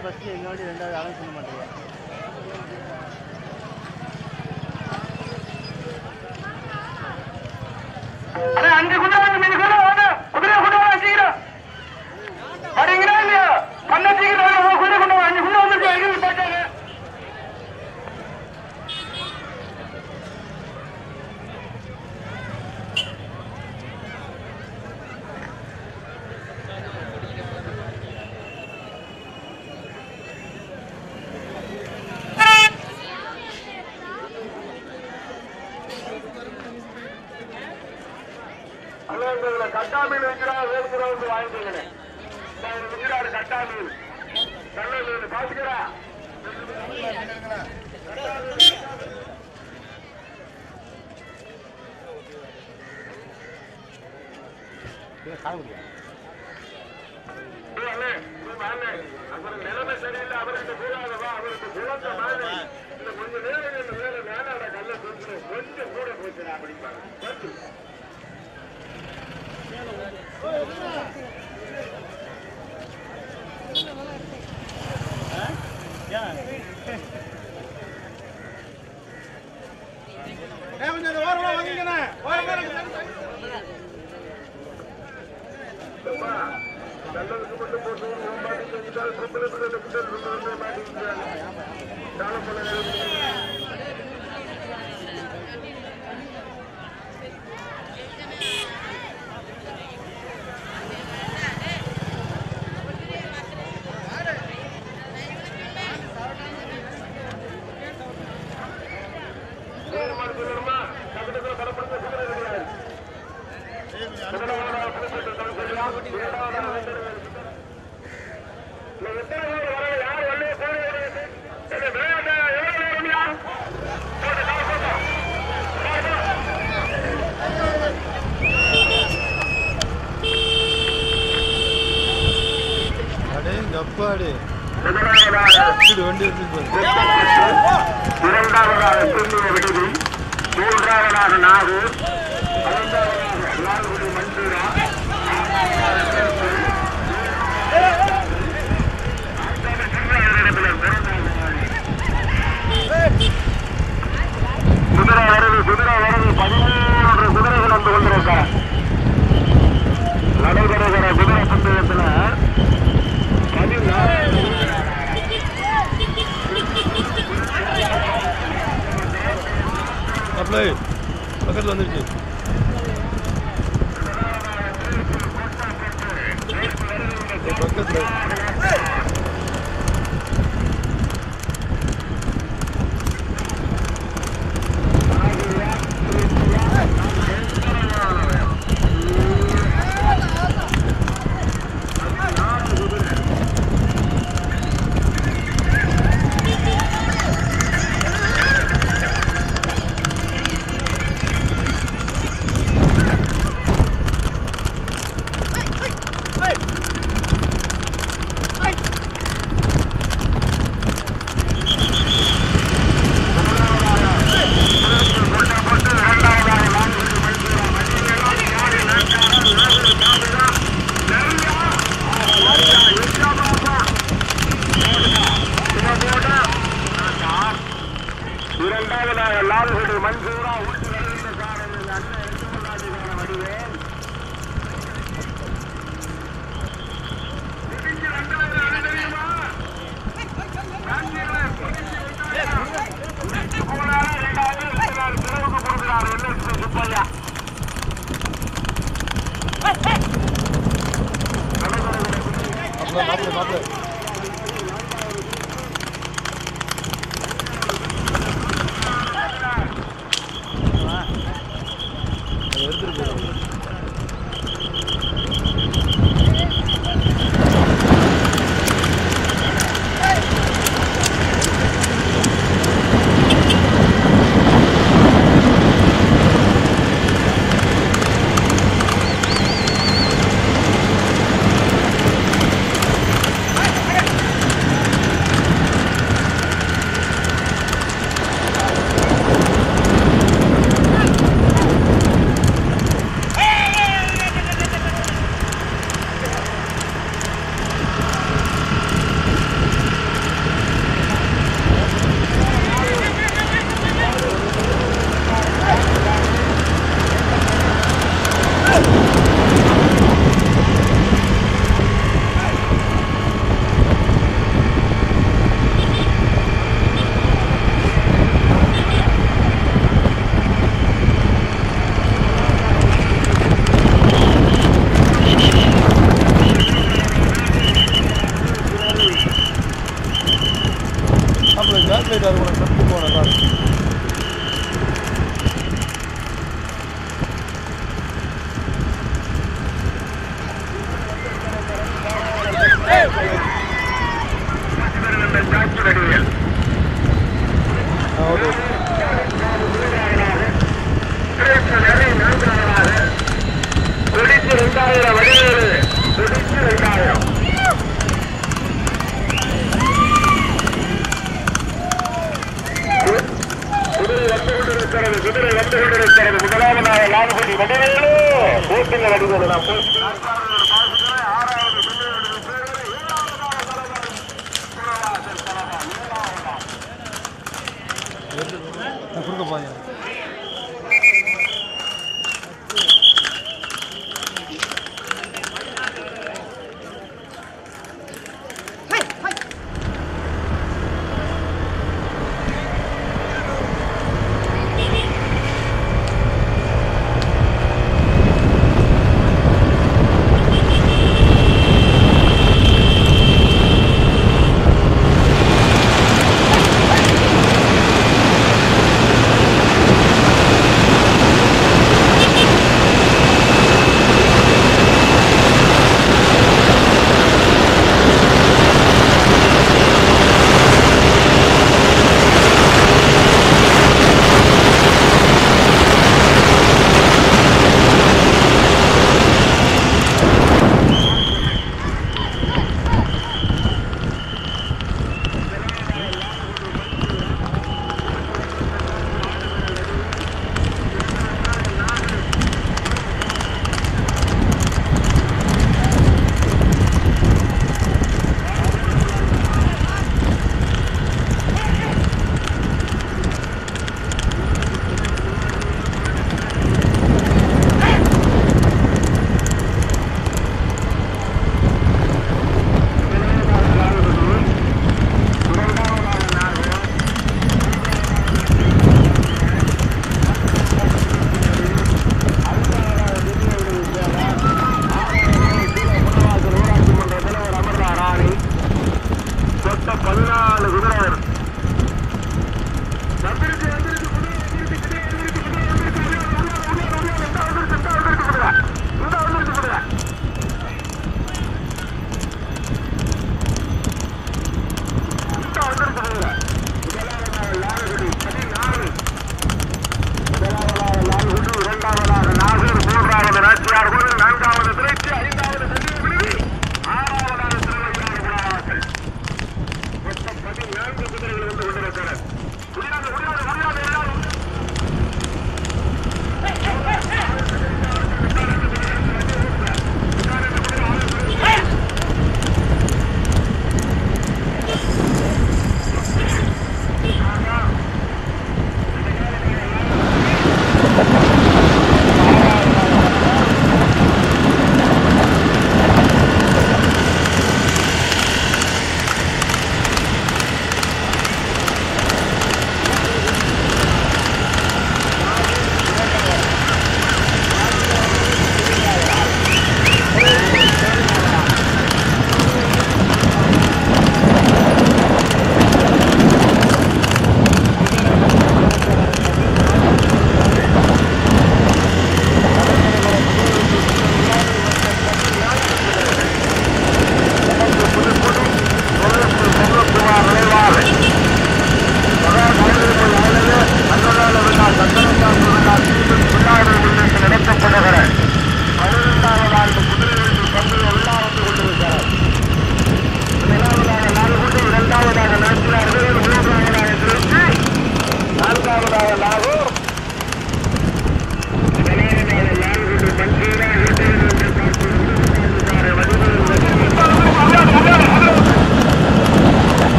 First எங்கள் வண்டி ரெண்டாவது அலௌன்ஸ் பண்ண மாட்டேங்க அண்ணா, அஞ்சு குதிரை வந்து மீதி குதிரை வாங்க. குதிரையை கொண்டு வாங்க சீக்கிரம். வரீங்களா இல்லையா? கண்ணை சீக்கிரம் வாங்க, ஒரு குதிரை கொண்டு வாங்க. அஞ்சு குதிரை வந்துருச்சு, எங்க போயிட்டாங்க. அண்ணா, இந்த இதுல கட்டா மீன் விற்கிறா, வேணுங்கிற வந்து வாங்கிக்கோங்கண்ணே. இந்த இதுல விற்கிறாரு கட்டா மீன். நல்ல மீன், பாத்துக்கிறா. ஏய் அண்ணே, நீ வாண்ணே. அப்புறம் நிலைமை சரியில்லை, அவருக்கு கூடாதவா, அவருக்கு குழந்த மாதிரி. இந்த கொஞ்ச நேரம் இந்த மேல மேலாட கல்லை தூக்கிட்டு கொஞ்சம் கூட போச்சுடா அப்படிம்பாங்க. கொஞ்சம். அப்பா, நல்லதுக்கு மட்டும் போட்டு ஒரு மாட்டி செஞ்சுட்டால் பொம்பளை பிள்ளை கிட்ட இருந்து வந்து மாட்டிக்கிட்டாங்க. தாழ போல நிலைமை. வேறு மாதிரி சொல்லணுமா? டக்கு டக்குனு படப்படுத்த குதிரை கிடையாது. முதலாவதா புதுப்பேட்டை தளபதியா, இரண்டாவதா வெங்கடவேல் சுந்தரம். இந்த எத்தனை பேர் வராங்க? யார் வரல? போன வருது. என்ன விளையாட்டா? எவ்வளவு நேரம்யா? போட்டு, கால் போட்டு. கால் போட்டு. அடே கப்பாடு முதலாவதாக இது வண்டி இருக்கு இரண்டாவதாக திரும்பிய விடுதி மூன்றாவதாக நாகூர் ஐந்தாவதாக லால்குடி மஞ்சூரா குதிரை வருது குதிரை வருது பதிமூன்று குதிரைகள் வந்து கொண்டிருக்கிறார் நடைபெறுகிற குதிரை பந்தயத்தில் பதினாறு அப்ளை பக்கத்தில் வந்துருச்சு பக்கத்தில் இரண்டாவதாக லால்குடி மன்சூரா ஊட்டி வருகின்ற சாரதியில் அண்ணன் எட்டுமல்லாதிகார வடிவேல் இடிஞ்சு ரெண்டாவது அணை தெரியுமா? காஞ்சியில இடிஞ்சு ரெண்டாவது. இடிஞ்சு போனாலும் ரெண்டாவது இருக்கிறார் பிறகு கொடுக்கிறார் எல்எஸ்பி சுப்பையா மாப்பிள்ள மாப்பிள்ள மாப்பிள்ள அதை எடுத்துட்டு போயிடும் ஆ லைட் அது கூட சத்து போன கார் ஜாக்கி வடிவேல் ஓகே குடிச்சு ரெண்டாயிரம் வடிவேலு குடிச்சு ரெண்டாயிரம் குதிரை வந்து கொண்டிருக்கிறது குதிரை வந்து கொண்டிருக்கிறது முதலாவதாக லாபபடி வடிவேலு போட்டுங்க வடிவேலு நான் போட்டு ஆறாவது நான் கொடுக்க போறேன் மொத்தம் பதினாலு குதிரை வரும் வந்துருச்சு, வந்துருச்சு, குதிரை வந்துருச்சு, குதிரை வந்துருச்சு, குதிரை வந்துருச்சு, குதிரை வந்துருச்சு, குதிரை வந்துருச்சு, குதிரை வந்துருச்சு, இந்த வந்துருச்சு குதிரை. இந்த வந்துருச்சு குதிரை. முதலாவதாக லால்குடி, பதினாறு. முதலாவதாக லால்குடி, இரண்டாவதாக நாகூர், மூன்றாவது நாச்சியார் கோவில், நான்காவது திருச்சி, ஐந்தாவது சென்னை விடுதி, ஆறாவதாக திருவையாறு விழாவாசல். மொத்தம்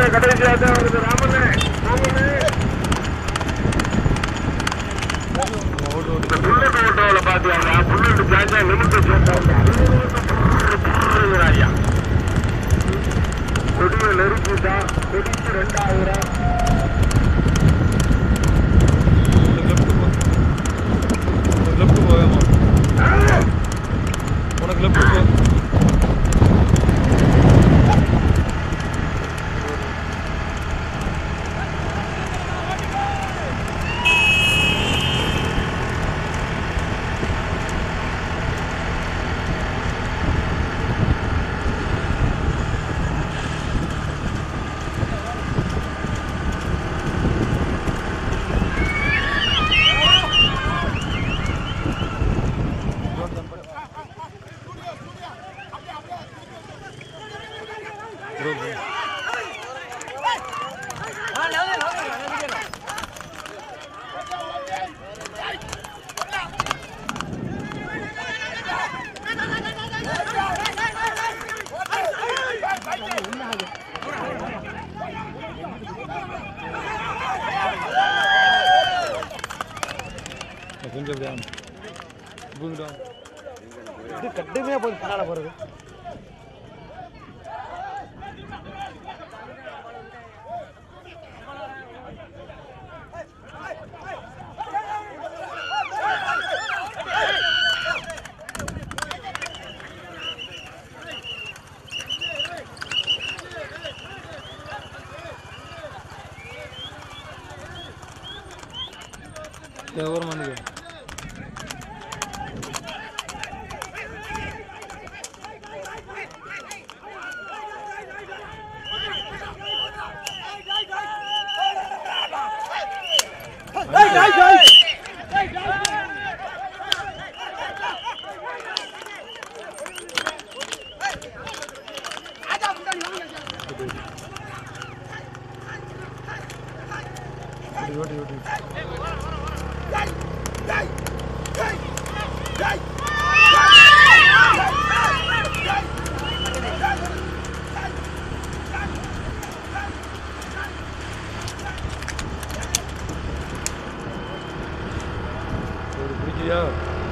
கடைசியாக தான் வருது ராமனே ராமனே ஓட்டு ஓட்டு இந்த புல்லட் ஓட்டோவில் பார்த்தியாங்க புல்லட் ஜாஞ்சா நிமிஷம் சேர்த்தாங்க ஐயா கொடியை நெருக்கிட்டான் கொடிக்கு ரெண்டாயிரம் உனக்கு லெஃப்ட் போ உனக்கு லெஃப்ட் போவேமா உனக்கு லெஃப்ட் போ ப்ரோ ப்ரோ கொஞ்சம் அப்படியே பூந்துட்டோம் இது கடுமையாக போகுது பின்னால் போகிறது ஒரு மணிக்கு ஓடி ஓடி ஓடி ஒரு பிடிக்கலையா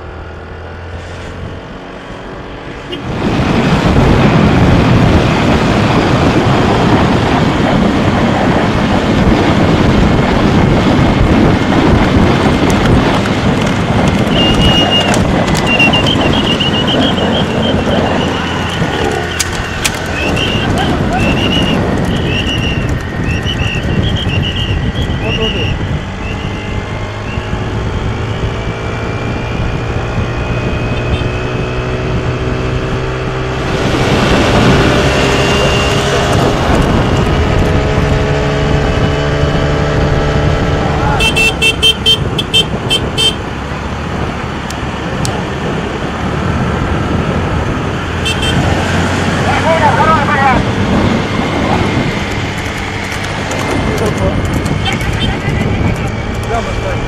ஓட்டு ஓட்டு இதான் பஸ் ஸ்டாண்ட்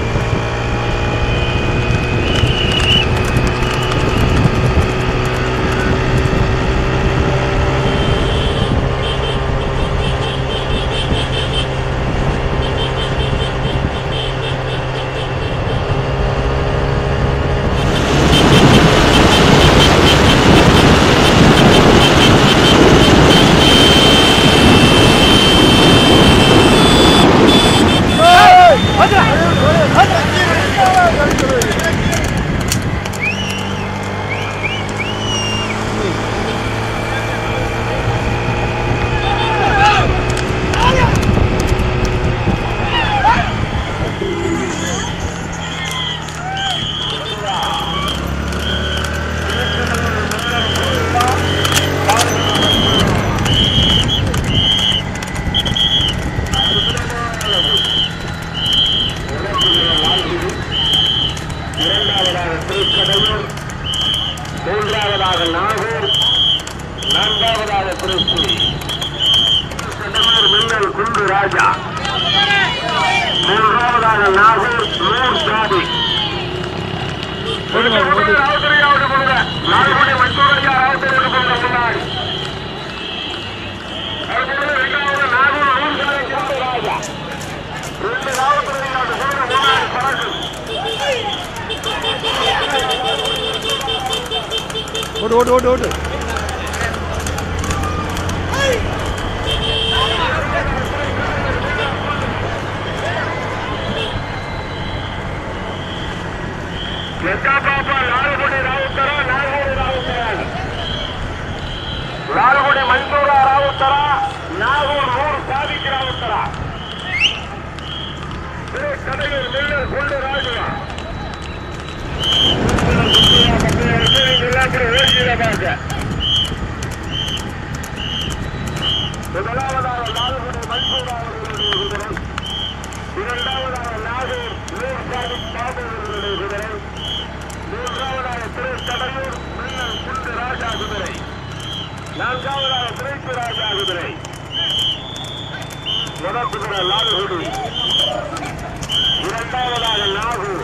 இரண்டாவதாக திருக்கடையூர் மூன்றாவதாக நாகூர் நான்காவதாக திருப்பூர் கடலூர் மின்னல் குண்டு ராஜா மூன்றாவதாக நாகூர் நூர் சாதி ஓடுமா ஓட்டு ராவுத்தரையாவது கொடுங்க நால்குடி மற்றொரு ராவுத்தரையாவது கொடுங்க முன்னாடி அதுபோல இரண்டாவது நாகூர் நூர் ஓடு ஓடு ஓடு ஓடு ಎಕ್ಕಾಪಾಪ ಲಾಲ್ಗುಡಿ ರಾವುತರ ನಾಲ್ಗೂರು ರಾವುತರ ಲಾಲ್ಗುಡಿ ಮಂಜೂರ ರಾವುತರ ನಾಗೂರು ಊರು ಸಾದಿಕ್ ರಾವುತರ கடையில் மில்லர் கொண்டு ராஜுவா முதலாவதாக லால்குடி மன்சூர் அவர்களுடைய குதிரை இரண்டாவதாக நாகூர் நூர் சாதிக் பாபு அவர்களுடைய குதிரை மூன்றாவதாக திரு கடலூர் மின்னல் குண்டு ராஜா குதிரை நான்காவதாக திரைப்பு ராஜா குதிரை முதல் குதிரை லால்குடி இரண்டாவதாக நாகூர்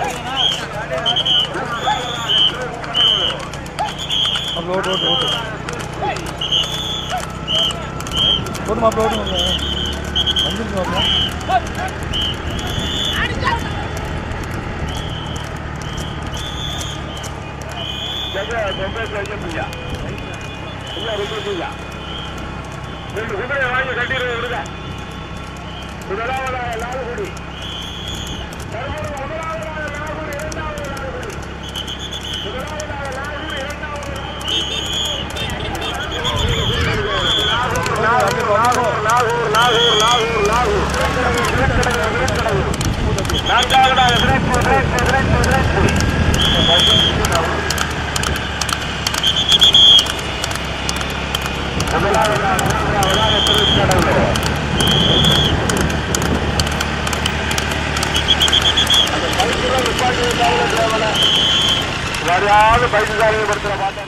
மாப்பிள ஓட்டு ஓட்டு ஓட்டு ஓட்டு மாப்பிள ஓட்டு மாப்பிள வந்துருக்கு மாப்பிள ரெண்டு குதிரை வாங்கி கட்டிடுவோம் விடுங்க முதலாவதாக லால்குடி தற்போது முதலாவதாக லால்குடி இரண்டாவது லால்குடி முதலாவதாக லால்குடி இரண்டாவது நாகூர் நாகூர் நாகூர் நாகூர் நாகூர் நாகூர் நான்காவதாக விரைப்பு விரைப்பு விரைப்பு விரைப்பு முதலாவதாக மூன்றாவதாக திருக்கடவுள் யாரையாவது பைசாலையை படுத்துற மாட்டேன்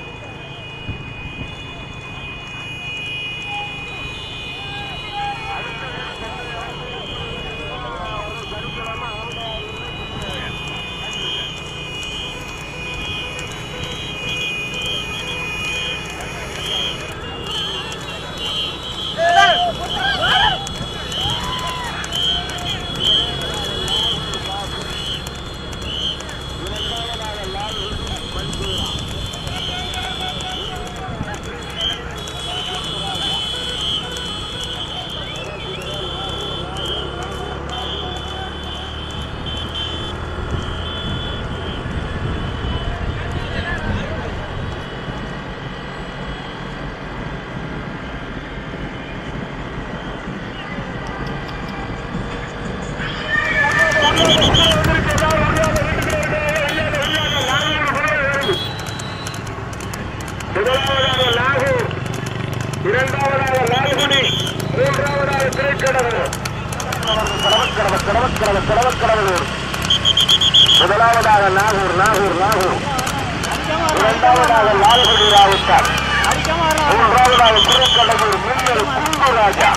முதலாவதாக லாகூர் இரண்டாவதாக லால்குடி மூன்றாவதாக திரைக்கடவுள் கடவக்கடவு கடவக்கடவு கடவக்கடவுளூர் முதலாவதாக நாகூர் நாகூர் நாகூர் இரண்டாவதாக லால்குடி ராவுத்தார் மூன்றாவதாக திரைக்கடவுள் மின்னல் குண்டு ராஜா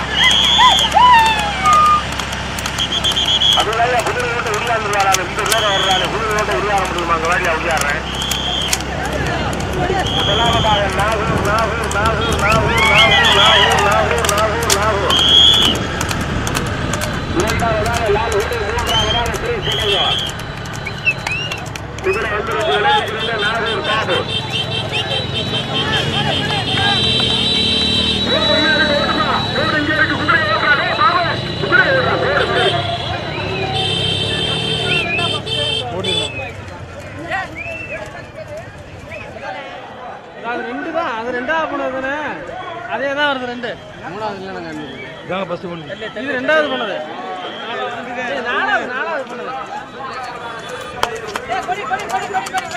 அதுதான் குதிரை ஓட்ட உரியாந்து வராது இந்த பேரை வர்றாரு குதிரை ஓட்ட உரியாட முடியுமா அங்க வாடியா உரியாடுறேன் முதலாவதாக நாகூர் நாகூர் நாகூர் நாகூர் நாகூர் நாகூர் நாகூர் நாகூர் நாகூர் இரண்டாவதாக லால்குடி மூன்றாவதாக ஸ்ரீ சிலையார் குதிரை வந்து விளையாடுகின்ற நாகூர் பாபு இங்க இருக்கு குதிரை ஓடுறாரு பாபு குதிரை ஓடுறா அது ரெண்டு தான் அது ரெண்டாவது போனது தானே அதே தான் வருது ரெண்டு மூணாவது இல்லை நாங்கள் இதாங்க ஃபஸ்ட்டு பண்ணு இது ரெண்டாவது போனது ஏய், நாலாவது நாலாவது போனது